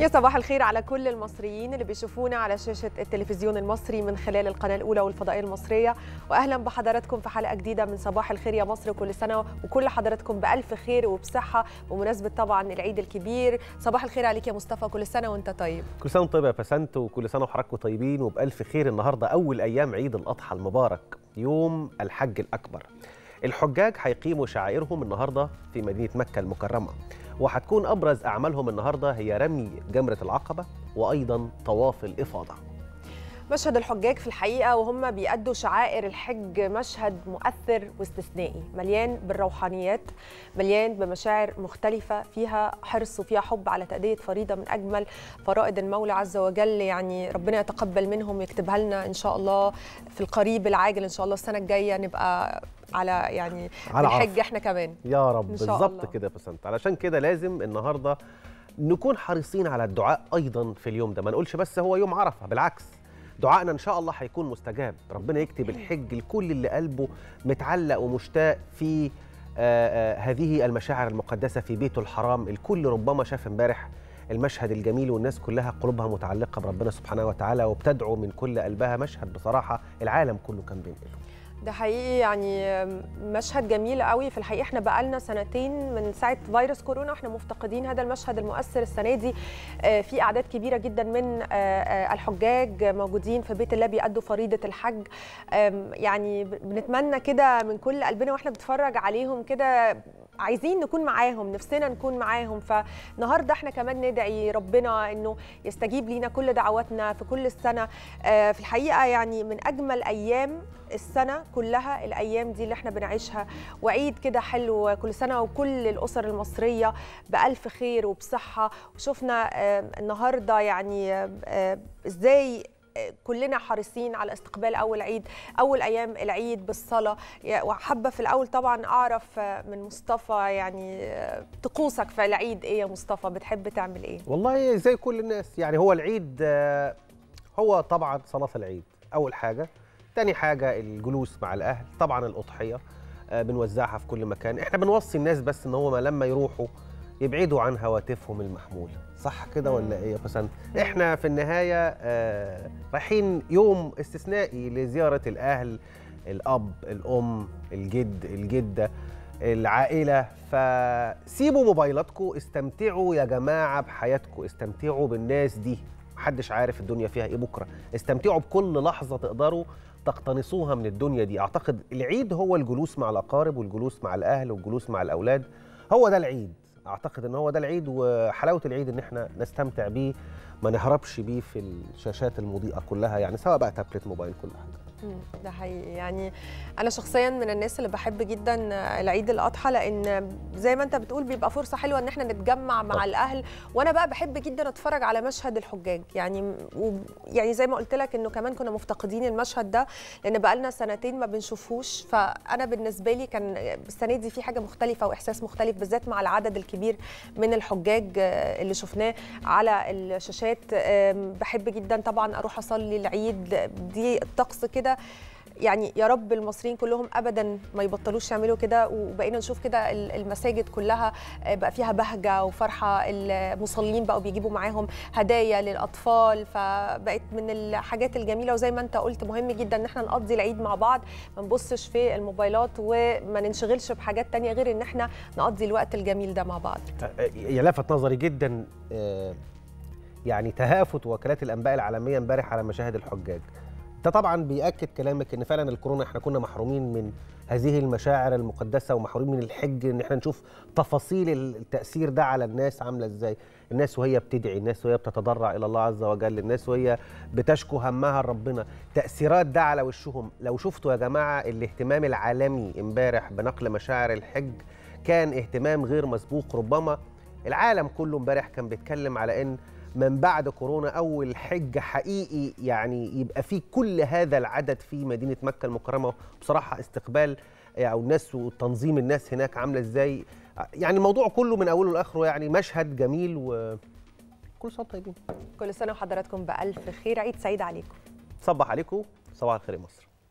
يا صباح الخير على كل المصريين اللي بيشوفونا على شاشة التلفزيون المصري من خلال القناة الأولى والفضائية المصرية وأهلا بحضراتكم في حلقة جديدة من صباح الخير يا مصر كل سنة وكل حضراتكم بألف خير وبصحة بمناسبة طبعا العيد الكبير صباح الخير عليك يا مصطفى كل سنة وأنت طيب كل سنه وانت طيب يا بسنت وكل سنه وحضراتكم طيبين وبالف خير النهارده اول ايام عيد الاضحى المبارك يوم الحج الاكبر الحجاج هيقيموا شعائرهم النهارده في مدينه مكه المكرمه وهتكون ابرز اعمالهم النهارده هي رمي جمره العقبه وايضا طواف الافاضه مشهد الحجاج في الحقيقة وهم بيأدوا شعائر الحج مشهد مؤثر واستثنائي مليان بالروحانيات مليان بمشاعر مختلفة فيها حرص وفيها حب على تأدية فريضة من أجمل فرائض المولى عز وجل يعني ربنا يتقبل منهم ويكتبها لنا إن شاء الله في القريب العاجل إن شاء الله السنة الجاية نبقى على يعني على الحج عرفة. احنا كمان يا رب إن شاء بالظبط الله. كده يا بسنت علشان كده لازم النهارده نكون حريصين على الدعاء ايضا في اليوم ده ما نقولش بس هو يوم عرفه بالعكس دعائنا ان شاء الله هيكون مستجاب ربنا يكتب الحج لكل اللي قلبه متعلق ومشتاق في آه، آه، هذه المشاعر المقدسه في بيته الحرام الكل ربما شاف امبارح المشهد الجميل والناس كلها قلوبها متعلقه بربنا سبحانه وتعالى وبتدعو من كل قلبها مشهد بصراحه العالم كله كان بينقله ده حقيقي يعني مشهد جميل قوي في الحقيقه احنا بقالنا سنتين من ساعه فيروس كورونا احنا مفتقدين هذا المشهد المؤثر السنه دي آه، في اعداد كبيره جدا من آه، آه، الحجاج موجودين في بيت الله بيأدوا فريضه الحج آم، يعني بنتمنى كده من كل قلبنا واحنا بنتفرج عليهم كده عايزين نكون معاهم نفسنا نكون معاهم فالنهارده احنا كمان ندعي ربنا انه يستجيب لينا كل دعواتنا في كل السنه آه، في الحقيقه يعني من اجمل ايام السنه كلها الايام دي اللي احنا بنعيشها وعيد كده حلو كل سنه وكل الاسر المصريه بالف خير وبصحه وشفنا آه، النهارده يعني آه، آه، ازاي آه، كلنا حريصين على استقبال اول عيد اول ايام العيد بالصلاه يا- وحابه في الاول طبعا اعرف آه، من مصطفى يعني آه، طقوسك في العيد ايه يا مصطفى بتحب تعمل ايه والله زي كل الناس يعني هو العيد آه، هو طبعا صلاة العيد أول حاجة تاني حاجة الجلوس مع الأهل طبعا الأضحية آه، بنوزعها في كل مكان احنا بنوصي الناس بس ان هم لما يروحوا يبعدوا عن هواتفهم المحمولة صح كده مم. ولا ايه يا بسنت احنا في النهاية آه، رايحين يوم استثنائي لزيارة الأهل الأب الأم الجد الجدة العائلة فسيبوا موبايلاتكم استمتعوا يا جماعة بحياتكم استمتعوا بالناس دي محدش عارف الدنيا فيها ايه بكرة استمتعوا بكل لحظة تقدروا تقتنصوها من الدنيا دي اعتقد العيد هو الجلوس مع الأقارب والجلوس مع الأهل والجلوس مع الأولاد هو ده العيد اعتقد ان هو ده العيد وحلاوة العيد ان احنا نستمتع بيه ما نهربش بيه في الشاشات المضيئة كلها يعني سواء بقى تابلت موبايل كل حاجة مم، ده حقيقي يعني انا شخصيا من الناس اللي بحب جدا العيد الاضحى لان زي ما انت بتقول بيبقى فرصه حلوه ان احنا نتجمع مع طبعا. الاهل وانا بقى بحب جدا اتفرج على مشهد الحجاج يعني و يعني زي ما قلت لك انه كمان كنا مفتقدين المشهد ده لان بقى لنا سنتين ما بنشوفوش فانا بالنسبه لي كان السنه دي في حاجه مختلفه واحساس مختلف بالذات مع العدد الكبير من الحجاج آه، اللي شفناه على الشاشات آم، بحب جدا طبعا اروح اصلي العيد دي الطقس كده يعني يا رب المصريين كلهم ابدا ما يبطلوش يعملوا كده وبقينا نشوف كده ال- المساجد كلها آه، بقى فيها بهجه وفرحه المصلين بقوا بيجيبوا معاهم هدايا للاطفال فبقت من الحاجات الجميله وزي ما انت قلت مهم جدا ان احنا نقضي العيد مع بعض ما نبصش في الموبايلات وما ننشغلش بحاجات تانية غير ان احنا نقضي الوقت الجميل ده مع بعض يلفت نظري جدا آه، يعني تهافت وكالات الانباء العالميه امبارح على مشاهد الحجاج ده طبعا بياكد كلامك ان فعلا الكورونا احنا كنا محرومين من هذه المشاعر المقدسه ومحرومين من الحج ان احنا نشوف تفاصيل التاثير ده على الناس عامله ازاي الناس وهي بتدعي الناس وهي بتتضرع الى الله عز وجل الناس وهي بتشكو همها لربنا تاثيرات ده على وشهم لو شفتوا يا جماعه الاهتمام العالمي امبارح بنقل مشاعر الحج كان اهتمام غير مسبوق ربما العالم كله امبارح كان بيتكلم على ان من بعد كورونا اول حج حقيقي يعني يبقى فيه كل هذا العدد في مدينه مكه المكرمه بصراحه استقبال او الناس وتنظيم الناس هناك عامله ازاي يعني الموضوع كله من اوله لاخره يعني مشهد جميل وكل سنه طيبين كل سنه وحضراتكم بالف خير عيد سعيد عليكم صبح عليكم صباح الخير يا مصر